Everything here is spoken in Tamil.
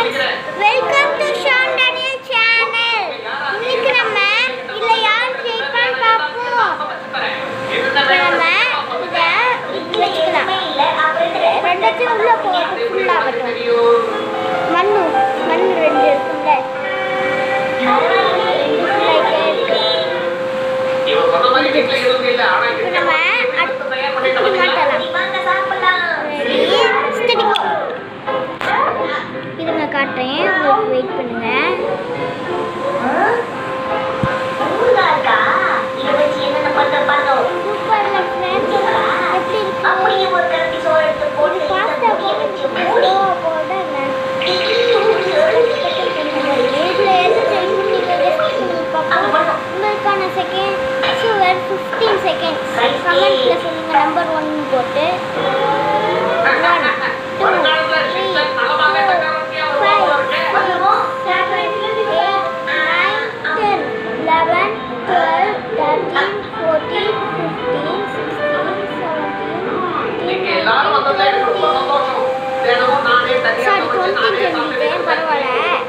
friends welcome to Shan Daniel channel இன்னைக்கு நம்ம இல்ல யார் ஜெயிப்பான்னு பார்ப்போம் இப்போ நம்ம இதை இப்படி வச்சுக்கலாம் ரெண்டாச்சும் உள்ள போகும் ஃபுல்லாகட்டும் மண்ணு மண் ரெண்டு இருக்குல்ல ரெண்டு ஃபுல்லாகிட்டே இருக்கு இப்போ நம்ம அடுத்து மாட்டலாம் ரெடி ஸ்டடிகோ இருங்க காட்டுறேன் உங்களுக்கு வெயிட் பண்ணுங்க சூப்பர்ல ஃப்ரெண்ட்ஸ் எப்படி இருக்கு அப்படியே ஒரு கரண்டி சோறு எடுத்து போட்டு இது பாஸ்தா போட போடுங்க இதுல எது சென்ட் பண்ணிட்டு உங்களுக்கான செகண்ட் சுவர் ஃபிஃப்டீன் செகண்ட்ஸ் கமெண்ட்ல சொல்லுங்க நம்பர் ஒன் போட்டு one two three four five eight nine ten eleven twelve thirteen fourteen fifteen sixteen seventeen sorry twenty சொல்லிட்டேன் பரவாயில்ல